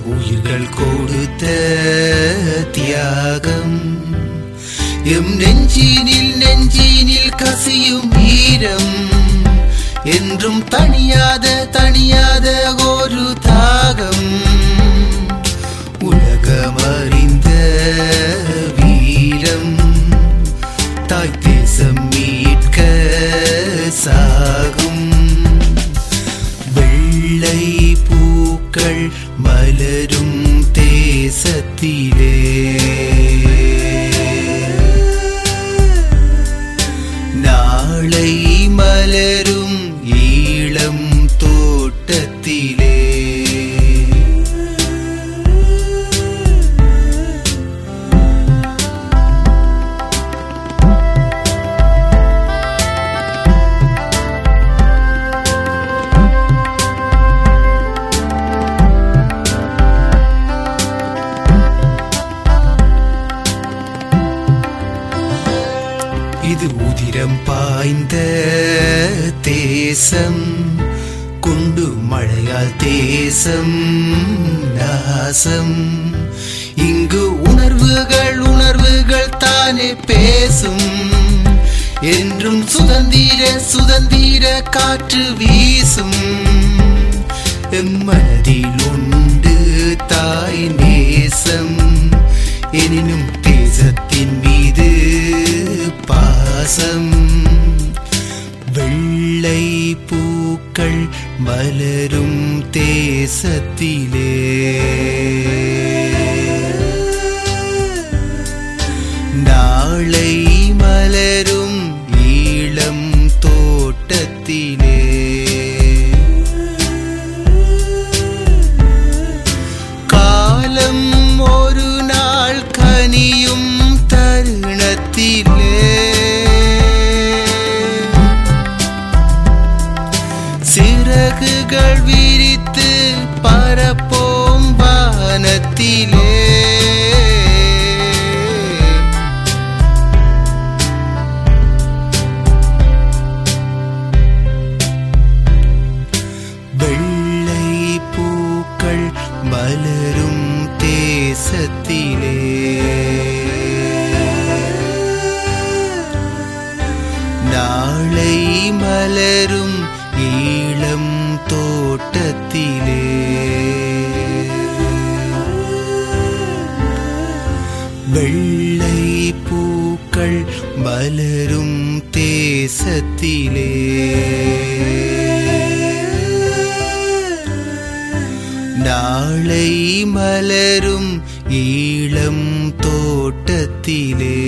உயிர்கள் கொடுத்த தியாகம் எம் நெஞ்சினில் நெஞ்சினில் கசியும் ஈரம் என்றும் தணியாத தணியாத ஒரு தாகம் உலகமறிந்த வீரம் தாய் தேசம் மீட்க சாகும் வெள்ளை பூக்கள் மலரும் தேசத்திலே நாளை மலரும் ஈழம் தோட்டத்திலே இது உதிரம் பாய்ந்த தேசம் குண்டு மழையால் தேசம் நாசம் இங்கு உணர்வுகள் உணர்வுகள் தானே பேசும் என்றும் சுதந்திர சுதந்திர காற்று வீசும் எம் மனதில் உண்டு தாய் நேசம் எனினும் தேசத்தின் மீது பாசம் வெள்ளை பூக்கள் மலரும் தேசத்திலே நாளை மலரும் ஈழம் தோட்டத்திலே காலம் ஒரு நாள் கனியும் தருணத்திலே சிறகுகள் விரித்து பரப்போம் வானத்திலே வெள்ளை பூக்கள் மலரும் தேசத்திலே நாளை மலரும் ஈழம் தோட்டத்திலே வெள்ளை பூக்கள் மலரும் தேசத்திலே நாளை மலரும் ஈழம் தோட்டத்திலே